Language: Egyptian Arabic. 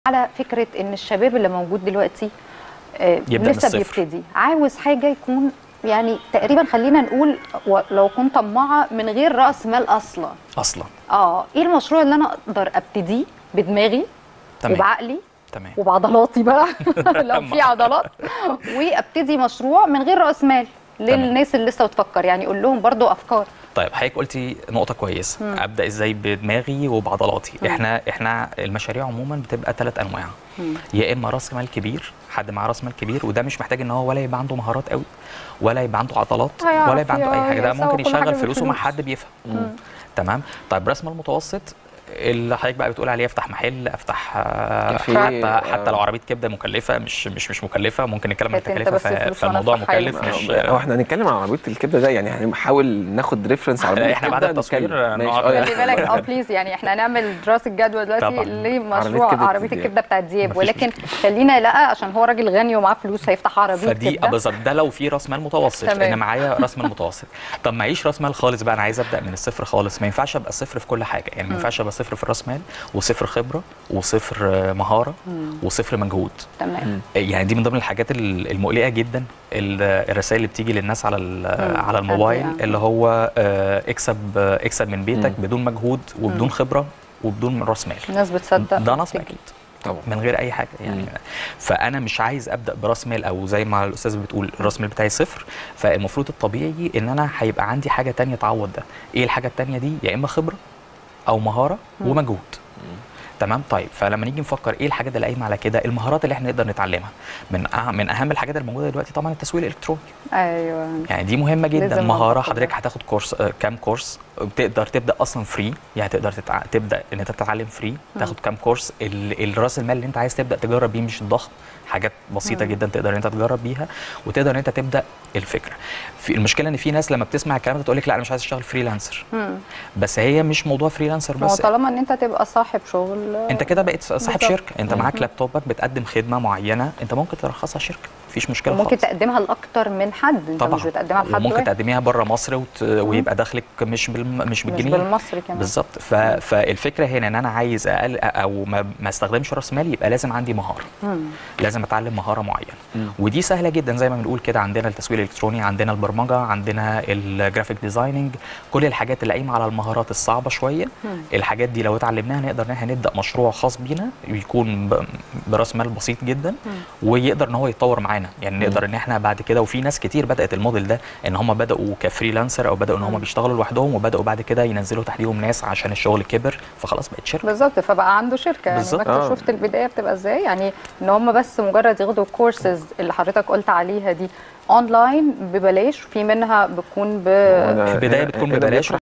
على فكره ان الشباب اللي موجود دلوقتي آه، يبدأ من لسه الصفر. بيبتدي عاوز حاجه يكون يعني تقريبا خلينا نقول و- لو كنت طماعه من غير راس مال اصلا اصلا اه ايه المشروع اللي انا اقدر ابتديه بدماغي تمام وبعقلي تمام وبعضلاتي بقى لو في عضلات وابتدي مشروع من غير راس مال للناس اللي لسه بتفكر يعني قول لهم برضو افكار طيب حضرتك قلتي نقطة كويسة ابدا ازاي بدماغي وبعضلاتي احنا احنا المشاريع عموما بتبقى ثلاث انواع يا اما راس مال كبير حد معاه راس مال كبير وده مش محتاج ان هو ولا يبقى عنده مهارات قوي ولا يبقى عنده عضلات هيعرف ولا يبقى عنده اي حاجه ده يسوق ممكن كل حاجة يشغل فلوسه مع بالفلوس. حد بيفهم تمام طيب راس مال متوسط اللي حضرتك بقى بتقول عليه افتح محل افتح آه، كافيه، حتى آه. حتى لو عربيه كبده مكلفه مش مش مش مكلفه ممكن نتكلم عن كانت انت التكلفه بس ف- الفلوس فالموضوع وأنا أفتح حاجة. مكلف مش هو احنا هنتكلم عن عربيه الكبده ده يعني هنحاول ناخد ريفرنس على عربيه إحنا بعد الكبدة التصوير نتكلم. ماشي. نقعد- آه، خلي بالك اه بليز يعني احنا هنعمل دراسه جدوى دلوقتي طبعاً. لمشروع عربية كبدة عربيه دياب. الكبده بتاعت دياب مفيش ولكن خلينا لا عشان هو راجل غني ومعاه فلوس هيفتح عربيه فدي كبده بالظبط ده لو في راس مال متوسط تمام. انا معايا راس مال متوسط طب معيش راس مال خالص بقى انا عايز ابدا من الصفر خالص ما ينفعش ابقى صفر في كل حاجه يعني ما ينفعش ابقى صفر في الراس مال وصفر خبره وصفر آه، مهاره وصفر مجهود تمام يعني دي من ضمن الحاجات ال- المقلقه جدا ال- الرسائل اللي بتيجي للناس على ال- مم. على الموبايل عندي، آه. اللي هو آه، اكسب آه، اكسب من بيتك مم. بدون مجهود وبدون خبره وبدون راس مال الناس بتصدق ده نصب تيجي. اكيد طبعا من غير اي حاجه يعني مم. فانا مش عايز ابدا براس مال او زي ما الاستاذ بتقول الراس مال بتاعي صفر فالمفروض الطبيعي ان انا هيبقى عندي حاجه تانية تعوض ده ايه الحاجه التانية دي يا اما خبره او مهاره ومجهود تمام طيب فلما نيجي نفكر ايه الحاجات اللي قايمه على كده المهارات اللي احنا نقدر نتعلمها من أه من اهم الحاجات الموجوده دلوقتي طبعا التسويق الالكتروني ايوه يعني دي مهمه جدا لازم مهاره أعتقد. حضرتك هتاخد كورس آه، كام كورس تقدر تبدا اصلا فري يعني تقدر تتع... تبدا ان انت تتعلم فري تاخد كام كورس ال... الراس المال اللي انت عايز تبدا تجرب بيه مش الضخم حاجات بسيطه جدا تقدر ان انت تجرب بيها وتقدر ان انت تبدا الفكره في المشكله ان في ناس لما بتسمع الكلام ده تقول لك لا انا مش عايز اشتغل فريلانسر مم. بس هي مش موضوع فريلانسر ما هو بس طالما ان انت تبقى صاحب شغل انت كده بقيت صاحب بالظبط. شركه انت معاك لابتوبك بتقدم خدمه معينه انت ممكن ترخصها شركه مفيش مشكله وممكن خالص تقدمها لاكتر من حد انت طبعا مش بتقدمها لحد وممكن واحد تقدميها بره مصر وت... ويبقى دخلك مش بالم... مش مش بالجنيه بالمصري كمان بالظبط ف... فالفكره هنا ان انا عايز اقل او ما, ما استخدمش راس مالي يبقى لازم عندي مهاره مم. لازم اتعلم مهاره معينه مم. ودي سهله جدا زي ما بنقول كده عندنا التسويق الالكتروني عندنا البرمجه عندنا الجرافيك ديزايننج كل الحاجات اللي قايمه على المهارات الصعبه شويه مم. الحاجات دي لو اتعلمناها نقدر ان احنا نبدا مشروع خاص بينا يكون ب... براس مال بسيط جدا ويقدر ان هو يتطور معانا يعني نقدر ان احنا بعد كده وفي ناس كتير بدات الموديل ده ان هم بداوا كفريلانسر او بداوا ان هم بيشتغلوا لوحدهم وبداوا بعد كده ينزلوا تحتيهم ناس عشان الشغل كبر فخلاص بقت شركه بالظبط فبقى عنده شركه يعني بالظبط. ما انت آه. شفت البدايه بتبقى ازاي يعني ان هم بس مجرد ياخدوا كورسز اللي حضرتك قلت عليها دي اونلاين ببلاش في منها بتكون ب في البدايه بتكون هنا ببلاش بيطرح